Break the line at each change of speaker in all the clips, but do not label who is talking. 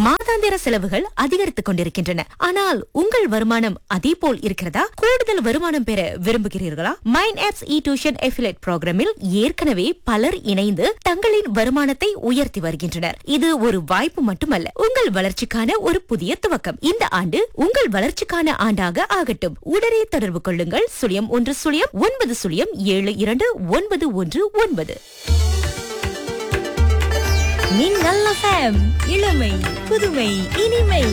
மாதாந்திர செலவுகள் அதிகரித்துக் கொண்டிருக்கின்றன ஆனால் உங்கள் வருமானம் அதே போல் இருக்கிறதா கூடுதல் வருமானம் பெற விரும்புகிறீர்களா mind apps E tuition affiliate ப்ரோக்ராமில் ஏற்கனவே பலர் இணைந்து தங்களின் வருமானத்தை உயர்த்தி வருகின்றனர் இது ஒரு வாய்ப்பு மட்டுமல்ல உங்கள் வளர்ச்சிக்கான ஒரு புதிய துவக்கம் இந்த ஆண்டு உங்கள் வளர்ச்சிக்கான ஆண்டாக ஆகட்டும் உடனே தொடர்பு கொள்ளுங்கள் சுழியம் ஒன்று சுழியம் ஒன்பது சுழியம் ஏழு இரண்டு ஒன்பது ஒன்று ஒன்பது மின்னல் FM இளமை புதுமை இனிமை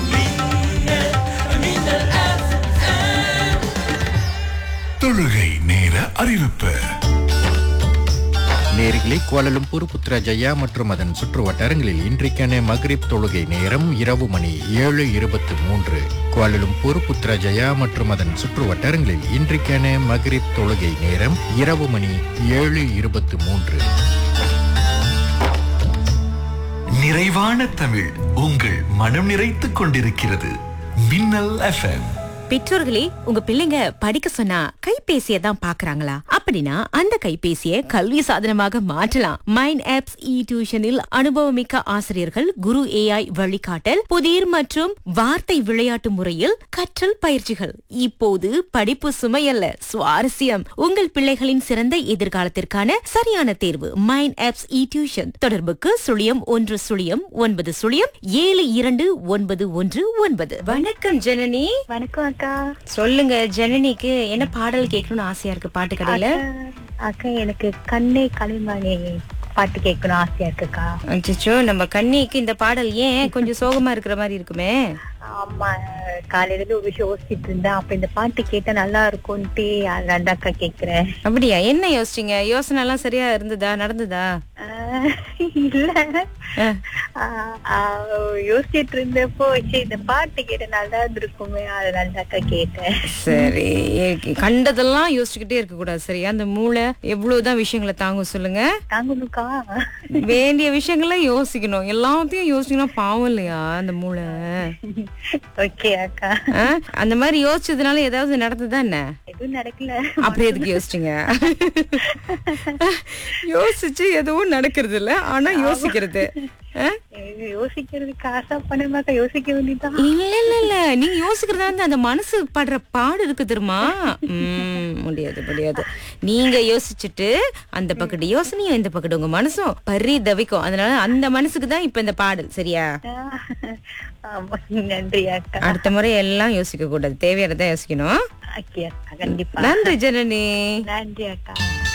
தொழுகை நேர அறிவிப்பு
நேர்களே கோலலும்பூர் புத்ரஜயா மற்றும் அதன் சுற்று வட்டாரங்களில் இன்றைக்கான மக்ரிப் தொழுகை நேரம் இரவு மணி ஏழு இருபத்தி மூன்று கோலலும்பூர் புத்ரஜயா மற்றும் அதன் சுற்று வட்டாரங்களில் இன்றைக்கான மக்ரிப் தொழுகை நேரம் இரவு மணி ஏழு இருபத்தி மூன்று
நிறைவான தமிழ் உங்கள் மனம் நிறைத்துக் கொண்டிருக்கிறது மின்னல் எஃப்எம்
பெற்றோர்களே உங்க பிள்ளைங்க படிக்க சொன்னா கைபேசியை தான் பாக்குறாங்களா அப்படின்னா அந்த கைபேசியை கல்வி சாதனமாக மாற்றலாம் மைண்ட் ஆப்ஸ் இ டியூஷனில் அனுபவமிக்க ஆசிரியர்கள் குரு ஏஐ வழிகாட்டல் புதிர் மற்றும் வார்த்தை விளையாட்டு முறையில் கற்றல் பயிற்சிகள் இப்போது படிப்பு சுமையல்ல சுவாரஸ்யம் உங்கள் பிள்ளைகளின் சிறந்த எதிர்காலத்திற்கான சரியான தேர்வு மைண்ட் ஆப்ஸ் இ டியூஷன் தொடர்புக்கு சுழியம் ஒன்று சுழியம் ஒன்பது சுழியம் ஏழு இரண்டு ஒன்பது ஒன்று ஒன்பது வணக்கம் ஜனனி
வணக்கம் அக்கா
சொல்லுங்க ஜனனிக்கு என்ன பாடல் கேட்கணும்னு ஆசையா இருக்கு பாட்டு கடையில
அக்கா, அக்கா எனக்கு கண்ணே கலைமானே பாட்டு கேட்கணும் ஆசையா இருக்குக்கா
அச்சோ நம்ம கண்ணிக்கு இந்த பாடல் ஏன் கொஞ்சம் சோகமா இருக்கிற மாதிரி இருக்குமே
ஆமா காலையில இருந்து ஒரு விஷயம் யோசிச்சுட்டு இருந்தேன் அப்ப இந்த பாட்டு கேட்டா நல்லா இருக்கும்ட்டு அதான் அக்கா கேக்குறேன்
அப்படியா என்ன யோசிச்சீங்க யோசனை எல்லாம் சரியா இருந்ததா நடந்ததா
ஆஹ், இல்ல ஆஹ், ஆஹ், யோசிச்சிட்டு இருந்தப்போ சரி இந்த பாட்டு கேட்ட நல்லா இருந்திருக்குமே அதனால தான் அக்கா கேட்டேன்
சரி கண்டதெல்லாம் யோசிச்சுக்கிட்டே இருக்க கூடாது சரியா அந்த மூளை எவ்வளவுதான் விஷயங்களை தாங்கும் சொல்லுங்க
தாங்கணுக்கா
வேண்டிய விஷயங்களை யோசிக்கணும் எல்லாத்தையும் யோசிக்கணும் பாவம் இல்லையா அந்த மூளை
ஓகே அக்கா
ஆ? அந்த மாதிரி யோசிச்சதுனால ஏதாவது நடந்ததா என்ன
எதுவும் நடக்கல
அப்புறம் எதுக்கு யோசிச்சீங்க யோசிச்சு எதுவும் நடக்கிறது இல்ல ஆனா யோசிக்கிறது ஆ?
யோசிக்கிறதுக்கு ஆசை பண்ணமாக்கா யோசிக்க வேண்டியதான்
இல்ல இல்ல இல்ல நீங்க யோசிக்கிறதா வந்து அந்த மனசு படுற பாடு இருக்கு தெரியுமா உம் முடியாது முடியாது நீங்க யோசிச்சுட்டு அந்த பக்கத்து யோசனையும் இந்த பக்கத்து உங்க மனசும் பரி தவிக்கும் அதனால அந்த மனசுக்கு தான் இப்ப இந்த பாடல் சரியா
ஆமா நன்றி அக்கா
அடுத்த முறை எல்லாம் யோசிக்க கூடாது தேவையானதான் யோசிக்கணும்
ஓகே அக்கா கண்டிப்பா
நன்றி ஜனனி
நன்றி அக்கா